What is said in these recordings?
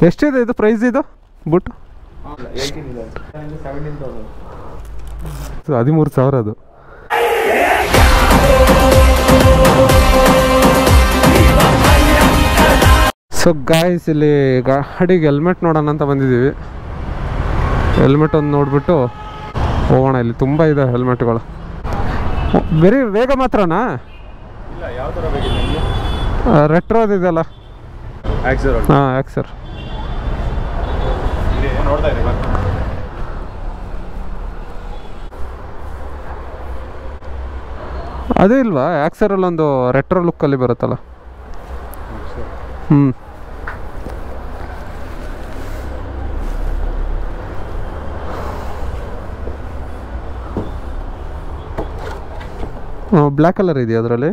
ಎಷ್ಟಿದೆ ಇದು ಪ್ರೈಸ್ ಇದು ಬುಟ್ ಏಯ್ಟೀನ್ ಇದೆ ಸೆವೆಂಟೀನ್ ತೌಸಂಡ್ ಹದಿಮೂರು ಸಾವಿರ ಅದು ಸೊ ಗಾಯ್ಸ್ ಇಲ್ಲಿ ಗಾಡಿಗೆ ಹೆಲ್ಮೆಟ್ ನೋಡೋಣ ಅಂತ ಬಂದಿದ್ದೀವಿ ಹೆಲ್ಮೆಟ್ ಒಂದು ನೋಡಿಬಿಟ್ಟು ಹೋಗೋಣ ಇಲ್ಲಿ ತುಂಬ ಇದೆ ಹೆಲ್ಮೆಟ್ಗಳು ಬರೀ ವೇಗ ಮಾತ್ರನಾ ಇಲ್ಲ ಯಾವ ಥರ ಬೇಕಿದೆ ನಿಮಗೆ ರೆಟ್ರೋದು ಇದೆಯಲ್ಲ ಆಕ್ಸರ್ ಹಾಂ ಯಾಕೆ ಸರ್ ನೋಡ್ತಾ ಇರಿ ಬರ್ತೀನಿ ಅದೇ ಇಲ್ವಾ ಆಕ್ಸರಲ್ಲಿ ಒಂದು ರೆಟ್ರೋ ಲುಕ್ಕಲ್ಲಿ ಬರುತ್ತಲ್ಲ ಹ್ಞೂ ಬ್ಲ್ಯಾಕ್ ಕಲರ್ ಇದೆಯಾ ಅದರಲ್ಲಿ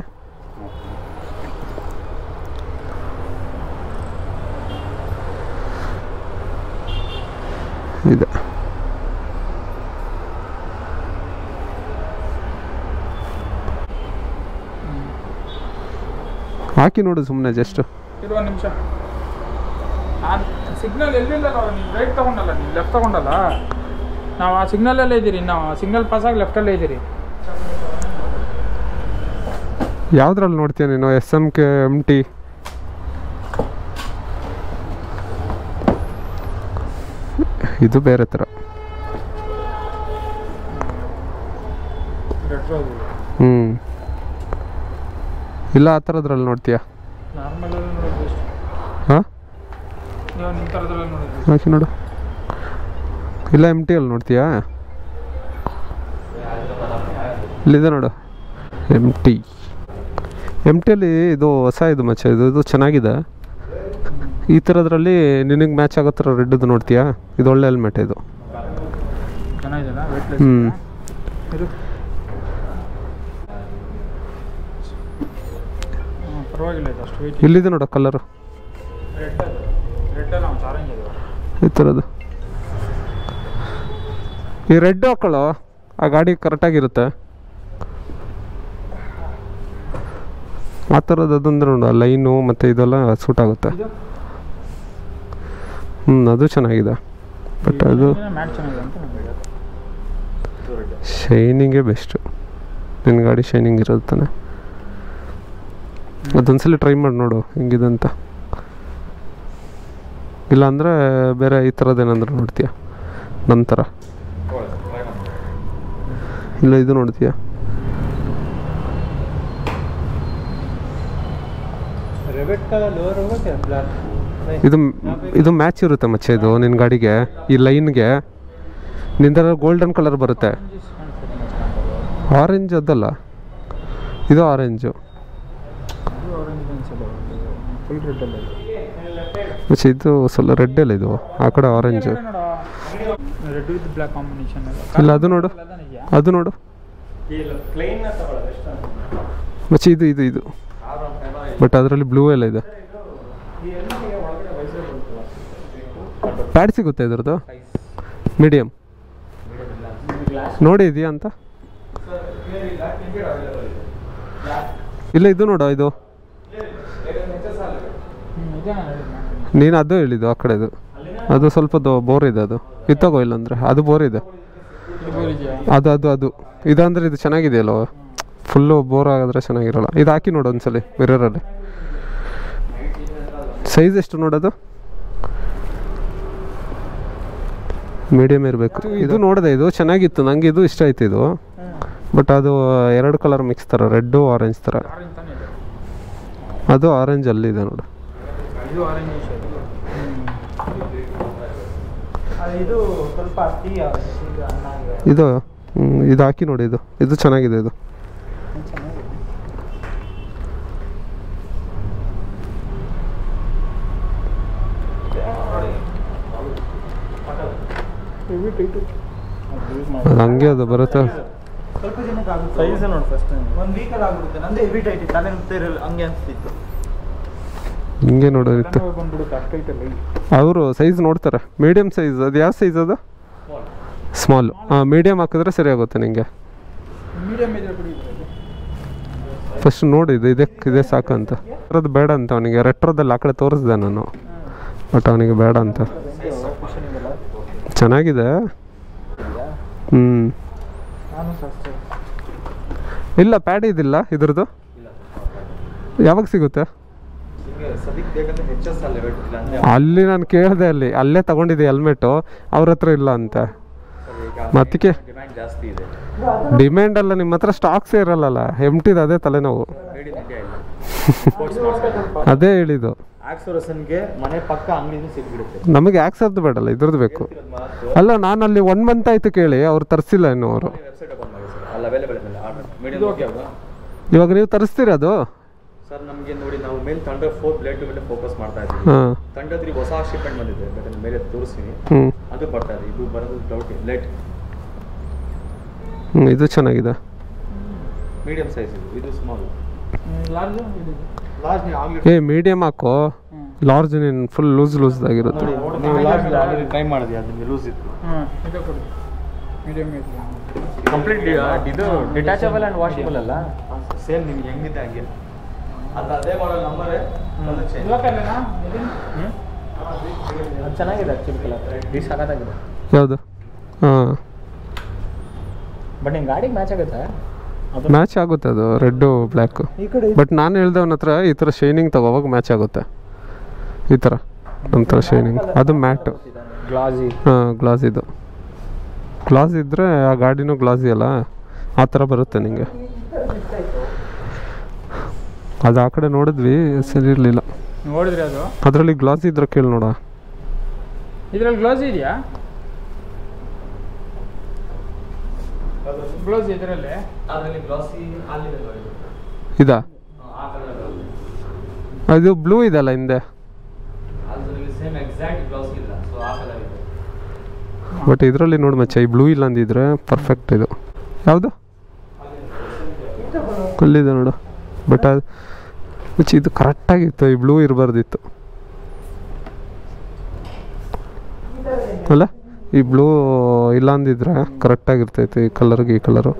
ಇದೆ ಹಾಕಿ ನೋಡು ಸುಮ್ಮನೆ ಜಸ್ಟ್ ಇರುವ ನಿಮಿಷ ನಾನು ಸಿಗ್ನಲ್ ಎಲ್ಲಿಲ್ಲ ನೀವು ರೈಟ್ ತಗೊಂಡಲ್ಲ ನೀವು ಲೆಫ್ಟ್ ತಗೊಂಡಲ್ಲ ನಾವು ಆ ಸಿಗ್ನಲಲ್ಲೇ ಇದ್ದೀರಿ ನಾವು ಸಿಗ್ನಲ್ ಪಾಸ್ ಆಗಿ ಲೆಫ್ಟಲ್ಲೇ ಇದ್ದೀರಿ ಯಾವ್ದ್ರಲ್ಲಿ ನೋಡ್ತೀಯ ನೀನು S M K M T ಇದು ಬೇರೆ ಥರ ರೆಟ್ರೋ ಹ್ಞೂ ಇಲ್ಲ ಆ ಥರದ್ರಲ್ಲಿ ನೋಡ್ತೀಯ ನಾರ್ಮಲಲ್ಲಿ ನೋಡೋದು ಬೆಸ್ಟ್ ಹಾಂ ನೀವು ನಿಮ್ಮ ಥರದ್ರಲ್ಲಿ ನೋಡೋದು ಹಾಕಿ ನೋಡು ಇಲ್ಲ ಎಮ್ ಟಿ ಅಲ್ಲಿ ನೋಡ್ತೀಯಾ ಇಲ್ಲಿದೆ ನೋಡು ಎಮ್ ಟಿ ಎಮ್ ಟಿಯಲ್ಲಿ ಇದು ಹೊಸ ಇದು ಮಚ್ಚ ಇದು ಇದು ಚೆನ್ನಾಗಿದೆ ಈ ಥರದ್ರಲ್ಲಿ ನಿನಗೆ ಮ್ಯಾಚ್ ಆಗೋ ಥರ ರೆಡ್ದು ನೋಡ್ತೀಯಾ ಇದು ಒಳ್ಳೆ ಹೆಲ್ಮೆಟ್ ಇದು ಚೆನ್ನಾಗಿದೆಯಲ್ಲ ವೆಯ್ಟ್ಲೆಸ್ ಹ್ಞೂ ಇದು ಹಾಂ ಪರವಾಗಿಲ್ಲ ಇದು ಅಷ್ಟು ವೆಯ್ಟ್ ಇಲ್ಲಿದೆ ನೋಡು ಕಲರು ರೆಡ್ ಅದು ರೆಡ್ ಅಲ್ಲ ಒಂದು ಆರೆಂಜ್ ಇದೆ ಈ ಥರದ್ದು ಈ ರೆಡ್ ಹಾಕೊಳ್ಳೋ ಆ ಗಾಡಿ ಕರೆಕ್ಟಾಗಿರುತ್ತೆ ಆ ಥರದ್ದು ಅದೊಂದು ನೋಡು ಆ ಲೈನು ಮತ್ತು ಇದೆಲ್ಲ ಸೂಟ್ ಆಗುತ್ತೆ ಇದು ಹ್ಞೂ ಅದು ಚೆನ್ನಾಗಿದೆ ಬಟ್ ಅದು ಮ್ಯಾಟ್ ಚೆನ್ನಾಗಿದೆ ಅಂತ ನನಗೆ ಶೈನಿಂಗೇ ಬೆಸ್ಟು ನಿನ್ನ ಗಾಡಿ ಶೈನಿಂಗ್ ಇರೋದು ತಾನೆ ಅದೊಂದ್ಸಲ ಟ್ರೈ ಮಾಡಿ ನೋಡು ಹೆಂಗಿದೆ ಅಂತ ಇಲ್ಲಾಂದರೆ ಬೇರೆ ಈ ಥರದ್ದೇನಾದ್ರೂ ನೋಡ್ತೀಯ ನಂತರ ಇಲ್ಲ ಇದು ನೋಡ್ತೀಯ ರೆಬೆಟ್ ಕಲರ್ ಲೋವರ್ ಹೋಗುತ್ತೆ ಬ್ಲಾಕ್ ಇದು ಇದು ಮ್ಯಾಚ್ ಇರುತ್ತೆ ಮಚ್ಚೆ ಇದು ನಿನ್ನ ಗಾಡಿಗೆ ಈ ಲೈನ್ಗೆ ನಿಂದರ ಗೋಲ್ಡನ್ ಕಲರ್ ಬರುತ್ತೆ ಆರೆಂಜ್ ಅದಲ್ಲ ಇದು ಆರೆಂಜು ಫುಲ್ ರೆಡ್ ಅಲ್ಲ ಮಚ್ಚೆ ಇದು ಸ್ವಲ್ಪ ರೆಡ್ ಎಲ್ಲ ಇದು ಆ ಕಡೆ orange red with black combination ಇಲ್ಲ ಅದು ನೋಡು ಅದು ನೋಡು ಪ್ಲೇನ್ ತಗೊಳ್ಳೋದು ಎಷ್ಟು ಮಚ್ಚೆ ಇದು ಇದು ಇದು ಬಟ್ ಅದರಲ್ಲಿ ಬ್ಲೂ ಎಲ್ಲ ಇದೆ ಪ್ಯಾಡ್ ಸಿಗುತ್ತೆ ಇದ್ರದ್ದು ಮೀಡಿಯಮ್ ನೋಡಿ ಇದೆಯಾ ಅಂತ ಇಲ್ಲ ಇದು ನೋಡು ಇದು ಇದೆ ನೀನು ಅದು ಹೇಳಿದ್ದು ಆ ಕಡೆದು ಅದು ಸ್ವಲ್ಪ ಬೋರ್ ಇದೆ ಅದು ಇದು ತಗೋ ಇಲ್ಲಾಂದ್ರೆ ಅದು ಬೋರ್ ಇದೆ ಅದು ಅದು ಅದು ಇದಂದ್ರೆ ಇದು ಚೆನ್ನಾಗಿದೆಯಲ್ಲೋ ಫುಲ್ಲು ಬೋರ್ ಆಗಿದ್ರೆ ಚೆನ್ನಾಗಿರಲ್ಲ ಇದು ಹಾಕಿ ನೋಡು ಒಂದ್ಸಲಿ ಮಿರರಲ್ಲಿ ಸೈಜ್ ಎಷ್ಟು ನೋಡೋದು ಮೀಡಿಯಮ್ ಇರಬೇಕು ಇದು ನೋಡಿದೆ ಇದು ಚೆನ್ನಾಗಿತ್ತು ನನಗೆ ಇದು ಇಷ್ಟ ಆಯ್ತು ಇದು ಬಟ್ ಅದು ಎರಡು ಕಲರ್ ಮಿಕ್ಸ್ ಥರ ರೆಡ್ಡು ಆರೆಂಜ್ ಥರ ಆರೆಂಜ್ ತಾನೇ ಇದೆ ಅದು ಆರೆಂಜ್ ಅಲ್ಲಿದೆ ನೋಡು ಇದು ಆರೆಂಜ್ ಅದು ಇದು ಸ್ವಲ್ಪ ಹತ್ತಿ ಈಗ ಅನ್ನ ಇದು ಹ್ಮ್, ಇದು ಹಾಕಿ ನೋಡಿ ಇದು ಇದು ಚೆನ್ನಾಗಿದೆ ಇದು ಅದು ಹಂಗೆ ಅದು ಬರುತ್ತೆ ಸ್ವಲ್ಪ ಜನಕ್ಕೆ ಆಗುತ್ತೆ ಸೈಜ್ ನೋಡಿ ಫಸ್ಟ್ ಒಂದು ವೀಕಲ್ಲಿ ಆಗ್ಬಿಡುತ್ತೆ ನಂದು ಹೆವಿ ಟೈಟ್ ಇತ್ತು ತಲೆ ನುಗ್ತಾ ಇರಲ್ಲ ಹಂಗೆ ಅನಿಸ್ತಿತ್ತು ಹಿಂಗೆ ನೋಡೋ ಇತ್ತು ಬಂದ್ಬಿಡುತ್ತೆ ಅಷ್ಟೈತಲ್ಲ ಅವರು ಸೈಜ್ ನೋಡ್ತಾರೆ ಮೀಡಿಯಮ್ ಸೈಜ್ ಅದು ಯಾವ ಸೈಜ್ ಅದು ಸ್ಮಾಲ್ ಹಾಂ ಮೀಡಿಯಮ್ ಹಾಕಿದ್ರೆ ಸರಿ ಆಗುತ್ತೆ ನಿಂಗೆ ಮೀಡಿಯಮ್ ಇದ್ರೆ ಬಿಡಿ ಇದ್ರಲ್ಲಿ. ಫಸ್ಟ್ ನೋಡಿ ಇದು ಇದಕ್ಕೆ ಇದೇ ಸಾಕು ಅಂತ ಅದ್ರದ್ದು ಬೇಡ ಅಂತ ಅವನಿಗೆ ರೆಟ್ರೋದಲ್ಲಿ ಆ ಕಡೆ ತೋರಿಸ್ದೆ ನಾನು ಬಟ್ ಅವನಿಗೆ ಬೇಡ ಅಂತ ಕುಷನಿಂಗ್ ಎಲ್ಲ ಚೆನ್ನಾಗಿದೆ ಇದೆಯಾ ಹ್ಞೂ ನಾನು ಅಷ್ಟೇ ಇಲ್ಲ ಪ್ಯಾಡ್ ಇದಿಲ್ಲ ಇದ್ರದ್ದು ಯಾವಾಗ ಸಿಗುತ್ತೆ ನಿಮಗೆ ಸದ್ಯಕ್ಕೆ ಬೇಕಂದ್ರೆ ಹೆಚ್ ಎಸ್ ಅಲ್ಲಿ ರೇಟ್ ಇಲ್ಲ ಅಂದರೆ ಅಲ್ಲಿ ನಾನು ಕೇಳಿದೆ ಅಲ್ಲಿ ಅಲ್ಲೇ ತಗೊಂಡಿದ್ದೆ ಹೆಲ್ಮೆಟು ಅವ್ರ ಹತ್ರ ಇಲ್ಲ ಅಂತ ಮತ್ತಿಗೆ ಡಿಮ್ಯಾಂಡ್ ಜಾಸ್ತಿ ಇದೆ ಡಿಮ್ಯಾಂಡ್ ಅಲ್ಲ ನಿಮ್ಮ ಹತ್ರ ಸ್ಟಾಕ್ಸೇ ಇರಲ್ಲಲ್ಲ ಎಂಟಿದು ಅದೇ ತಲೆನೋವು ಮೇಡ್ ಇನ್ ಇಂಡಿಯಾ ಇಲ್ಲ ಅದೇ ಹೇಳಿದ್ದು ಆಕ್ಸೋರಸನ್ಗೆ ಮನೆ ಪಕ್ಕ ಅಂಗಡಿನೂ ಸಿಕ್ಬಿಡುತ್ತೆ ನಮಗೆ ಆಕ್ಸರ್ದು ಬೇಡಲ್ಲ ಇದ್ರದ್ದು ಬೇಕು ಅಲ್ಲ ನಾನು ಅಲ್ಲಿ ಒನ್ ಮಂತ್ ಆಯ್ತು ಕೇಳಿ ಅವ್ರು ತರಿಸಿಲ್ಲ ಇನ್ನು ಅವರು ವೆಬ್ಸೈಟ್ ಓಪನ್ ಮಾಡಿ ಸರ್ ಅಲ್ಲಿ ಅವೈಲೇಬಲ್ ಇದೆ ಆರ್ಡರ್ ಮೀಡಿಯಂ ಓಕೆ ಅಲ್ವಾ ಇವಾಗ ನೀವು ತರಿಸ್ತೀರಾ ಅದು ಸರ್ ನಮಗೆ ನೋಡಿ ನಾವು ಮೇಲ್ ತಂಡರ್ ಫೋರ್ ಬ್ಲೇಡ್ ಮೇಲೆ ಫೋಕಸ್ ಮಾಡ್ತಾ ಇದ್ದೀವಿ ಹಾಂ ತಂಡದ್ರಿ ಹೊಸ ಶಿಪ್ಮೆಂಟ್ ಬಂದಿದೆ ಬೇಕಾದ್ರೆ ಮೇಲೆ ತೋರಿಸ್ತೀನಿ ಹ್ಞೂ ಅದು ಬರ್ತಾ ಇದೆ ಇದು ಬರೋದು ಡೌಟ್ ಲೇಟ್ ಹ್ಞೂ ಇದು ಚೆನ್ನಾಗಿದೆ ಮೀಡಿಯಂ ಸೈಜ್ ಇದು ಇದು ಸ್ಮಾಲ್ ಲಾರ್ಜ್ ಲಾರ್ಜ್ ನೀವು ಆಗಲಿ ಏ ಮೀಡಿಯಮ್ ಹಾಕೋ ಲಾರ್ಜ್ ನೀನು ಫುಲ್ ಲೂಸ್ ಲೂಸ್ದಾಗಿರುತ್ತೆ ನೋಡಿ ನೀವು ಲಾರ್ಜ್ ಆಲ್ರೆಡಿ ಟ್ರೈ ಮಾಡಿದ್ವಿ ಅದು ನಿಮಗೆ ಲೂಸ್ ಇತ್ತು ಹಾಂ ಇದು ಕೊಡಿ ಮೀಡಿಯಮ್ ಐತಿ ಕಂಪ್ಲೀಟ್ ಇದು ಡಿಟ್ಯಾಚಬಲ್ ಆ್ಯಂಡ್ ವಾಷಬಲ್ ಅಲ್ಲ ಸೇಮ್ ನಿಮ್ಗೆ ಹೆಂಗಿದೆ ಹಂಗೆ ಅದು ಅದೇ ಮಾಡೋ ನಂಬರೇ ಅದು change. ಇವತ್ತಲ್ಲೇನಾ ಹ್ಮ್? ಅದು ಚೆನ್ನಾಗಿದೆ ಆ್ಯಕ್ಚುಲಿ ಕಲರ್ ಡಿ ಸಖತ್ತಾಗಿದೆ ಯಾವುದು ಹಾಂ ಬಟ್ ನಿಮ್ಗೆ ಗಾಡಿಗೆ ಮ್ಯಾಚ್ ಆಗುತ್ತೆ ಮ್ಯಾಚ್ ಆಗುತ್ತೆ ಅದು ರೆಡ್ಡು ಬ್ಲ್ಯಾಕು ಈ ಕಡೆ ಬಟ್ ನಾನು ಹೇಳ್ದವನ ಹತ್ರ ಈ ಥರ ಶೈನಿಂಗ್ ತಗೋವಾಗ ಮ್ಯಾಚ್ ಆಗುತ್ತೆ ಈ ಥರ ಒಂಥರ ಶೈನಿಂಗ್ ಅದು ಮ್ಯಾಟು ಗ್ಲಾಸಿ ಹಾಂ ಗ್ಲಾಸ್ ಇದು ಗ್ಲಾಸ್ ಇದ್ದರೆ ಆ ಗಾಡಿನೂ ಗ್ಲಾಸಿ ಅಲ್ಲ ಆ ಥರ ಬರುತ್ತೆ ನಿಮಗೆ ಅದು ಆ ಕಡೆ ನೋಡಿದ್ವಿ ಸರಿ ಇರಲಿಲ್ಲ ನೋಡಿದ್ರಿ ಅದು ಅದರಲ್ಲಿ ಗ್ಲಾಸ್ ಇದ್ರೆ ಕೇಳಿ ನೋಡ ಇದ್ರಲ್ಲಿ ಗ್ಲೌಸ್ ಇದೆಯಾ ಗ್ಲೌಸ್ ಇದರಲ್ಲಿ ಅದರಲ್ಲಿ ಗ್ಲಾಸಿ ಅಲ್ಲಿ ಇದಾ ಆ ಕಲರ್ ಅದು ಬ್ಲೂ ಇದೆಲ್ಲ ಹಿಂದೆ ಅದರಲ್ಲಿ ಸೇಮ್ ಎಕ್ಸಾಕ್ಟ್ ಗ್ಲಾಸ್ ಇಲ್ಲ ಸೊ ಆ ಕಲರ್ ಇದೆ ಬಟ್ ಇದರಲ್ಲಿ ನೋಡಿ ಮಚ್ಚ ಈ ಬ್ಲೂ ಇಲ್ಲ ಅಂದಿದ್ರೆ ಪರ್ಫೆಕ್ಟ್ ಇದು ಯಾವುದು ಅಲ್ಲಿದೆ ನೋಡು ಬಟ್ ಅದು ಮಚ್ಚ ಇದು ಕರೆಕ್ಟಾಗಿತ್ತು ಈ ಬ್ಲೂ ಇರಬಾರ್ದಿತ್ತು ಅಲ್ಲ ಈ ಬ್ಲೂ ಇಲ್ಲ ಅಂದಿದ್ರೆ ಕರೆಕ್ಟಾಗಿರ್ತೈತೆ ಈ ಕಲರ್ಗೆ ಈ ಕಲರು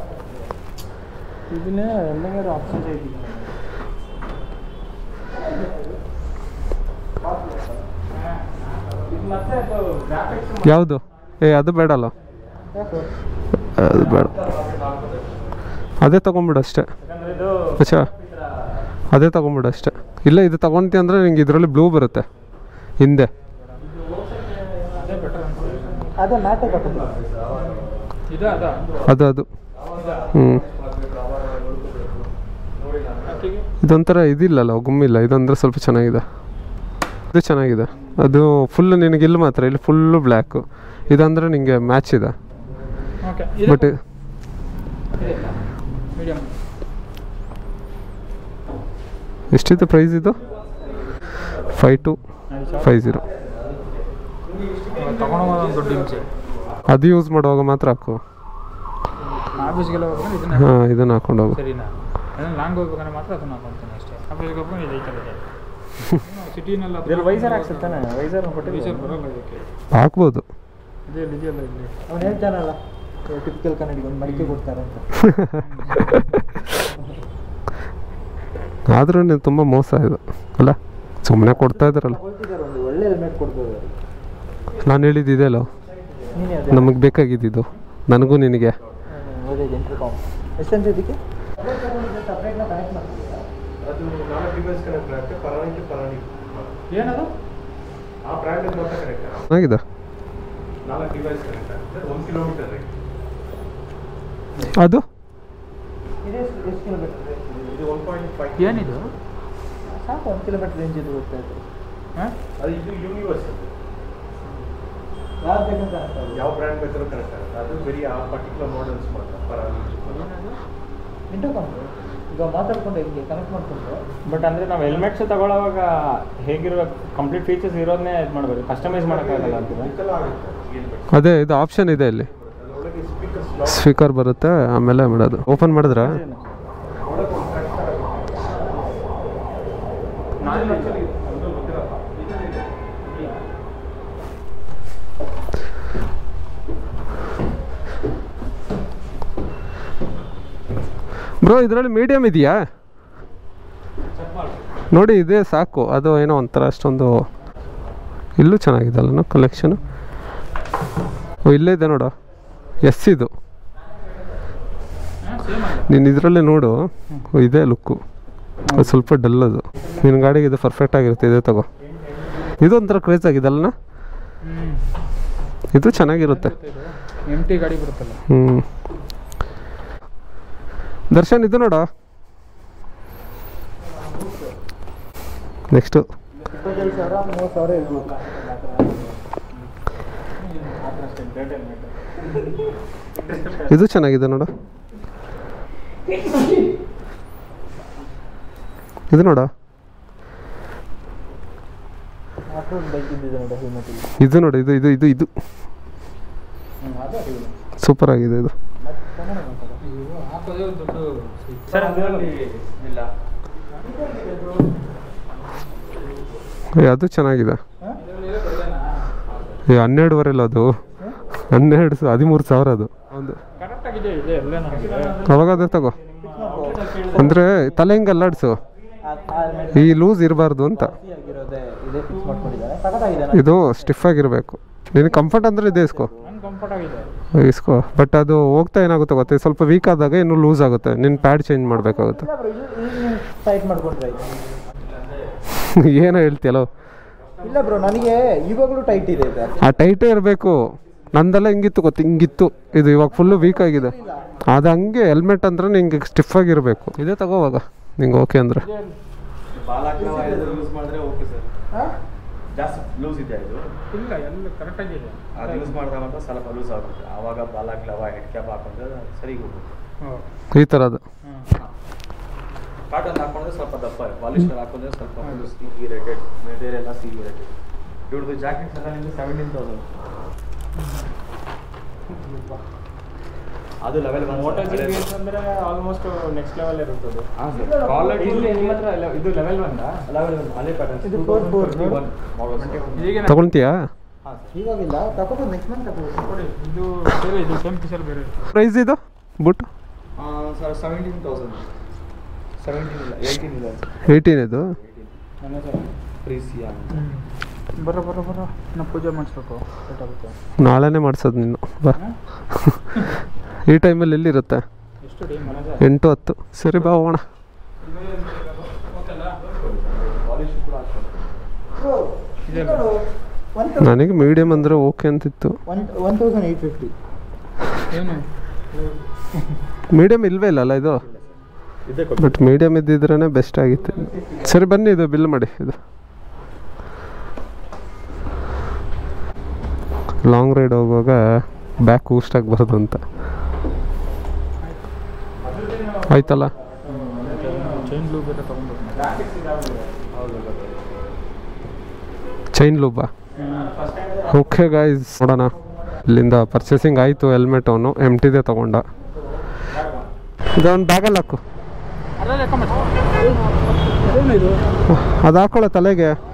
ಇದನ್ನೇ ಎಲ್ಲಾರು ಆಪ್ಷನ್ಸ್ ಐತಿ ಮತ್ತೆ ಅದು ಗ್ರಾಫಿಕ್ಸ್ ಯಾವುದು ಏ ಅದು ಬೇಡಲ್ಲ ಅದು ಬೇಡ ಅದೇ ತೊಗೊಂಬಿಡು ಅಷ್ಟೇ ಯಾಕಂದ್ರೆ ಇದು ಅಚ್ಚಾ ಅದೇ ತೊಗೊಂಬಿಡು ಅಷ್ಟೇ ಇಲ್ಲ ಇದು ತೊಗೊಂತಿ ಅಂದರೆ ನಿಂಗೆ ಇದರಲ್ಲಿ ಬ್ಲೂ ಬರುತ್ತೆ ಹಿಂದೆ ಅದೇ ಬೆಟರ್ ಅನ್ಸುತ್ತೆ ಅದೇ ಮ್ಯಾಟೇ ಇದು ಅದ ಅದು ಅದು ಹ್ಞೂ ಅಕ್ಕಿಗೆ ಇದೊಂಥರ ಇದಿಲ್ಲಲ್ಲ ಗುಮ್ಮಿಲ್ಲ ಇದೊಂದ್ರೆ ಸ್ವಲ್ಪ ಚೆನ್ನಾಗಿದೆ ಇದು ಚೆನ್ನಾಗಿದೆ ಅದು ಫುಲ್ ನಿನಗೆ ಇಲ್ಲಿ ಮಾತ್ರ ಇಲ್ಲಿ ಫುಲ್ಲು ಬ್ಲ್ಯಾಕು ಇದಂದ್ರೆ ನಿಂಗೆ ಮ್ಯಾಚ್ ಇದೆ ಓಕೆ ಬಟ್ ಮೀಡಿಯಮ್ ಎಷ್ಟಿದೆ ಪ್ರೈಸ್ ಇದು ಫೈ ಟು ಫೈ ಜೀರೋ ತಗೊಂಡು ಒಂದು ದೊಡ್ಡ ಹಿಂಸೆ ಅದು ಯೂಸ್ ಮಾಡುವಾಗ ಮಾತ್ರ ಹಾಕು ಆಫೀಸ್ಗೆಲ್ಲ ಹೋಗ್ಕೊಂಡು ಇದನ್ನ ಹಾಂ ಇದನ್ನು ಹಾಕೊಂಡು ಹೋಗು ಸರಿನಾ ಅದನ್ನ ಲಾಂಗ್ ಹೋಗ್ಬೇಕಂದ್ರೆ ಮಾತ್ರ ಅದನ್ನ ಹಾಕೊಂತೀನಿ ಅಷ್ಟೇ ಆಫೀಸ್ಗೆ ಹೋಗ್ಕೊಂಡು ಇದು ಐತಲ್ಲ ಸಿಟಿನೆಲ್ಲ ಇದ್ರಲ್ಲಿ ವೈಸರ್ ಹಾಕ್ಸುತ್ತಾನೆ ವೈಸರ್ ವೈಸರ್ ಬರೋಲ್ಲ ಇದಕ್ಕೆ ಹಾಕ್ಬೋದು ಇದೇ ಇದೆಯಲ್ಲ ಇಲ್ಲಿ ಅವ್ನು ಹೇಳ್ತಾನಲ್ಲ ಟಿಪಿಕಲ್ ಕನ್ನಡಿಗ ಒಂದು ಮಡಿಕೆ ಕೊಡ್ತಾರೆ ಅಂತ ಆದ್ರೂ ನೀವು ತುಂಬ ಮೋಸ ಇದು ಅಲ್ಲ ಸುಮ್ಮನೆ ಕೊಡ್ತಾ ಇದ್ದಾರಲ್ಲ ಕೊಡ್ತಿದ್ದಾರೆ ಒಂದು ಒಳ್ಳೆ ಹೆಲ್ಮೆಟ್ ಕೊಡ್ಬೋದು ನಾನು ಹೇಳಿದ್ದು ಇದೆಯಲ್ಲ ನೀನೇ ಅದೇ ನಮಗೆ ಬೇಕಾಗಿದ್ದಿದ್ದು ನನಗೂ ನಿನಗೆ ಒಳ್ಳೆ ಇಂಟರ್ಕಾಮ್ ಎಷ್ಟಂತ ಇದಕ್ಕೆ ಸಪ್ರೇಟ್ನ ಕನೆಕ್ಟ್ ಮಾಡ್ತಿದ್ದೀರಾ ಅದು ನಾಲ್ಕು ಡಿವೈಸ್ ಕನೆಕ್ಟ್ ಆಗುತ್ತೆ ಪರಾಣಿಗೆ ಪರಾಣಿ ಏನದು ಆ ಬ್ರ್ಯಾಂಡ್ ಮಾತ್ರ ಕನೆಕ್ಟ್ ಆಗುತ್ತೆ ಚೆನ್ನಾಗಿದೆ ನಾಲ್ಕು ಡಿವೈಸ್ ಕನೆಕ್ಟ್ ಆಗುತ್ತೆ ಒಂದು ಕಿಲೋಮೀಟರ್ ರೇಂಜ್ ಅದು ಇದು ಎಷ್ಟು ಎಷ್ಟು ಕಿಲೋಮೀಟರ್ ಇದು ಒನ್ ಪಾಯಿಂಟ್ ಫೈವ್ ಏನಿದು ಸಾಕು ಒಂದು ಕಿಲೋಮೀಟರ್ ರೇಂಜ್ ಇದು ಹೋಗ್ತಾ ಇದೆ ಹಾಂ ಅದು ಇದು ಯೂನಿವರ್ಸ್ ಯಾವ್ದು ಬೇಕಂತ ಆಗ್ತದೆ ಯಾವ ಬ್ರ್ಯಾಂಡ್ ಬೇಕಾದ್ರೂ ಕನೆಕ್ಟ್ ಆಗುತ್ತೆ ಅದು ಬರೀ ಆ ಪರ್ಟಿಕ್ಯುಲರ್ ಮಾಡಲ್ಸ್ ಮಾತ್ರ ಪರಾಣಿ ಇಂಟರ್ಕಾಮ್ ಈಗ ಮಾತಾಡ್ಕೊಂಡು ಹಿಂಗೆ ಕನೆಕ್ಟ್ ಮಾಡ್ಕೊಂಡು ಬಟ್ ಅಂದರೆ ನಾವು ಹೆಲ್ಮೆಟ್ಸ್ ತಗೊಳ್ಳೋವಾಗ ಹೇಗಿರ್ಬೇಕು ಕಂಪ್ಲೀಟ್ ಫೀಚರ್ಸ್ ಇರೋದನ್ನೇ ಇದು ಮಾಡಬೇಕು ಕಸ್ಟಮೈಸ್ ಮಾಡೋಕ್ಕಾಗಲ್ಲ ಅಂತೀರಾ ಇದೆಲ್ಲ ಆಗುತ್ತೆ ಏನು ಬೇಕು ಅದೇ ಇದು ಆಪ್ಷನ್ ಇದೆ ಇಲ್ಲಿ ಅದರೊಳಗೆ ಸ್ಪೀಕರ್ಸ್ ಸ್ಪೀಕರ್ ಬರುತ್ತೆ ಆಮೇಲೆ ಮಾಡೋದು ಓಪನ್ ಮಾಡಿದ್ರೆ ಒಳಗೆ ಒಂದು ಕನೆಕ್ಟರ್ ಆಗುತ್ತೆ ನಾನು ಆ್ಯಕ್ಚುಲಿ ಅದು ಗೊತ್ತಿರಲ್ಲ ಬ್ರೋ ಇದರಲ್ಲಿ ಮೀಡಿಯಮ್ ಇದೆಯಾ ನೋಡಿ ಇದೇ ಸಾಕು ಅದು ಏನೋ ಒಂಥರ ಅಷ್ಟೊಂದು ಇಲ್ಲೂ ಚೆನ್ನಾಗಿದೆ ಅಲ್ಲ ಕಲೆಕ್ಷನು ಓ ಇಲ್ಲೇ ಇದೆ ನೋಡು ಎಸ್ ಇದು ಸೇಮ್ ಅಲ್ಲ ನೀನು ಇದರಲ್ಲೇ ನೋಡು ಓ, ಇದೆ ಲುಕ್ಕು ಅದು ಸ್ವಲ್ಪ ಡಲ್ ಅದು ನಿನ್ನ ಗಾಡಿಗೆ ಇದು ಪರ್ಫೆಕ್ಟ್ ಆಗಿರುತ್ತೆ ಇದೆ ತಗೋ ಇದು ಒಂಥರ ಕ್ರೇಜ್ ಆಗಿದೆ ಅಲ್ಲಣ್ಣ ಹ್ಞೂ ಇದು ಚೆನ್ನಾಗಿರುತ್ತೆ ಎಮ್ ಟಿ ಗಾಡಿ ಬರುತ್ತಲ್ಲ ಹ್ಞೂ ದರ್ಶನ್ ಇದು ನೋಡು ನೆಕ್ಸ್ಟು ಇದು ಚೆನ್ನಾಗಿದೆ ನೋಡು ಇದು ನೋಡ ಇದು ನೋಡಿ ಇದು ಇದು ಇದು ಇದು ಸೂಪರ್ ಆಗಿದೆ ಇದು ಹಾಕೋದೇ ಒಂದು ದೊಡ್ಡ ಸರ್ ಅದರಲ್ಲಿ ಇಲ್ಲ ಏ, ಅದು ಚೆನ್ನಾಗಿದೆ ಏ ಹನ್ನೆರಡುವರೆಲ್ಲ ಅದು ಹನ್ನೆರಡು ಸ- ಹದಿಮೂರು ಸಾವಿರ ಅದು ಒಂದು ಕರೆಕ್ಟ್ ಆಗಿದೆ ಇದೆ ಎಲ್ಲ ನನಗೆ ಅವಾಗ ಅದೇ ತಗೋ ಅಂದರೆ ತಲೆ ಹಿಂಗೆ ಅಲ್ಲಾಡ್ಸು ಈ ಲೂಸ್ ಇರಬಾರ್ದು ಅಂತ ಇದು ಸ್ಟಿಫ್ ಆಗಿರಬೇಕು ನಿನಗೆ ಕಂಫರ್ಟ್ ಅಂದರೆ ಇದೆ ಇಸ್ಕೋ ನಂಗೆ ಕಂಫರ್ಟ್ ಆಗಿದೆ ಇಸ್ಕೋ ಬಟ್ ಅದು ಹೋಗ್ತಾ ಏನಾಗುತ್ತೆ ಗೊತ್ತಾ ಸ್ವಲ್ಪ ವೀಕ್ ಆದಾಗ ಇನ್ನೂ ಲೂಸ್ ಆಗುತ್ತೆ ನಿನ್ನ ಪ್ಯಾಡ್ ಚೇಂಜ್ ಮಾಡಬೇಕಾಗುತ್ತೆ ಟೈಟ್ ಮಾಡ್ಕೊಂಡ್ರೆ ಏನೋ ಹೇಳ್ತೀಯಲ್ಲ ಇಲ್ಲ ಬ್ರೋ ನನಗೆ ಇವಾಗಲೂ ಟೈಟ್ ಇದೆ ಇದು ಆ ಟೈಟೇ ಇರಬೇಕು ನಂದೆಲ್ಲ ಹಿಂಗಿತ್ತು ಗೊತ್ತು ಹಿಂಗಿತ್ತು ಇದು ಇವಾಗ ಫುಲ್ಲು ವೀಕ್ ಆಗಿದೆ ಅದು ಹಂಗೆ ಹೆಲ್ಮೆಟ್ ಅಂದ್ರೆ ನಿಂಗೆ ಸ್ಟಿಫ್ ಆಗಿರಬೇಕು ಇದೇ ತಗೋವಾಗ ನಿಂಗೆ ಓಕೆ ಅಂದರೆ ಬಾಲಾಕ್ಲವ ಯೂಸ್ ಮಾಡಿದ್ರೆ ಓಕೆ ಸರ್ ಜಾಸ್ತಿ ಲೂಸ್ ಇದೆ ಇದು ಇಲ್ಲ ಎಲ್ಲ ಕರೆಕ್ಟ್ ಆಗಿದೆ ಅದು ಯೂಸ್ ಮಾಡಿದಾಗ ಮಾತ್ರ ಸ್ವಲ್ಪ ಲೂಸ್ ಆಗುತ್ತೆ ಆವಾಗ ಬಾಲಾಕ್ಲವ ಹೆಡ್ ಕ್ಯಾಪ್ ಹಾಕೊಂಡ್ರೆ ಸರಿಗೆ ಹೋಗುತ್ತೆ ಈ ಥರದ್ದು ಕಾಟನ್ ಹಾಕೊಂಡ್ರೆ ಸ್ವಲ್ಪ ದಪ್ಪ ಪಾಲಿಸ್ಟರ್ ಹಾಕೊಂಡ್ರೆ ಸ್ವಲ್ಪ ಸಿಗಿ ರೇಟೆಡ್ ಮೆಟೀರಿಯಲ್ ಎಲ್ಲ ಸಿಗಿ ರೇಟೆಡ್ ಇವ್ರದ್ದು ಜಾಕೆಟ್ಸ್ ಎಲ್ಲ ನಿಮಗೆ ಸೆವೆಂಟೀನ್ ತೌಸಂಡ್ ಅದು level Moto G B S ಅಂದರೆ ಆಲ್ಮೋಸ್ಟ್ ನೆಕ್ಸ್ಟ್ ಲೆವೆಲ್ ಇರುತ್ತದೆ ಹಾಂ ಸರ್ ಕ್ವಾಲಿಟಿ ಇಲ್ಲಿ ನಿಮ್ಮ ಹತ್ರ ಎಲ್ಲ- ಇದು ಲೆವೆಲ್ ಒಂದಾ ಲೆವೆಲ್ ಅದೇ ಪ್ಯಾಟರ್ನ್ ಇದು four four. ಈಗ ತಗೊಳ್ತೀಯಾ ಇವಾಗಿಲ್ಲ ತಗೋಬೋದು ನೆಕ್ಸ್ಟ್ ಮಂತ್ ತಗೋಬೋದು ಕೊಡಿ ಇದು ಬೇರೆ ಇದು ಸೇಮ್ ಪೀಸಲ್ಲಿ ಬೇರೆ ಪ್ರೈಸ್ ಇದು but sir seventeen thousand seventeen ಇಲ್ಲ ಏಯ್ಟೀನ್ ಇಲ್ಲ ಏಯ್ಟೀನ್ ಇದು ಪ್ರೀಸಿಯಾ ಬರೋ ಬರೋ ಬರೋ ನಾವು ಪೂಜೆ ಮಾಡಿಸ್ಬೇಕು ಲೇಟ್ ಆಗುತ್ತೆ ನಾಳೆನೇ ಮಾಡ್ಸೋದು ನೀನು ಬಾ ಈ ಟೈಮಲ್ಲಿ ಎಲ್ಲಿರುತ್ತೆ ಎಷ್ಟು ಡೇ ಮನಜ ಎಂಟು ಹತ್ತು ಸರಿ ಬಾ ಹೋಗೋಣ ಪಾಲಿಶ್ ಕೂಡ ಹಾಕ್ತಾರೆ ಇದೆ ಒನ್ ನನಗೆ ಮೀಡಿಯಮ್ ಅಂದರೆ ಓಕೆ ಅಂತಿತ್ತು one one thousand eight fifty ಏನು ಮೀಡಿಯಮ್ ಇಲ್ವೇ ಇಲ್ಲ ಅಲ್ಲ ಇದು ಇದೆ ಬಟ್ ಮೀಡಿಯಮ್ ಇದ್ದಿದ್ರೇ ಬೆಸ್ಟ್ ಆಗಿತ್ತು ಸರಿ ಬನ್ನಿ ಇದು ಬಿಲ್ ಮಾಡಿ ಇದು ಲಾಂಗ್ ರೈಡ್ ಹೋಗುವಾಗ ಬ್ಯಾಕ್ ಊಸ್ಟ್ ಆಗಬಾರ್ದು ಅಂತ ಆಯ್ತಲ್ಲ ಚೈನ್ ಲೂ ಬೇರೆ ತೊಗೊಂಡ್ಬೇಕು ಚೈನ್ ಲೂಬಾ ಓಕೆ ಗಾಯ್ಸ್ ನೋಡೋಣ ಇಲ್ಲಿಂದ ಪರ್ಚೇಸಿಂಗ್ ಆಯಿತು ಹೆಲ್ಮೆಟ್ ಅವನು ಎಮ್ ಟಿದೇ ತೊಗೊಂಡ ಇದೊಂದು ಬ್ಯಾಗಲ್ಲಿ ಹಾಕು ಅದ್ರಲ್ಲಿ ಹಾಕೊಂಬ ಏನು ಇದು ಅದು ಹಾಕೊಳ್ಳೋ ತಲೆಗೆ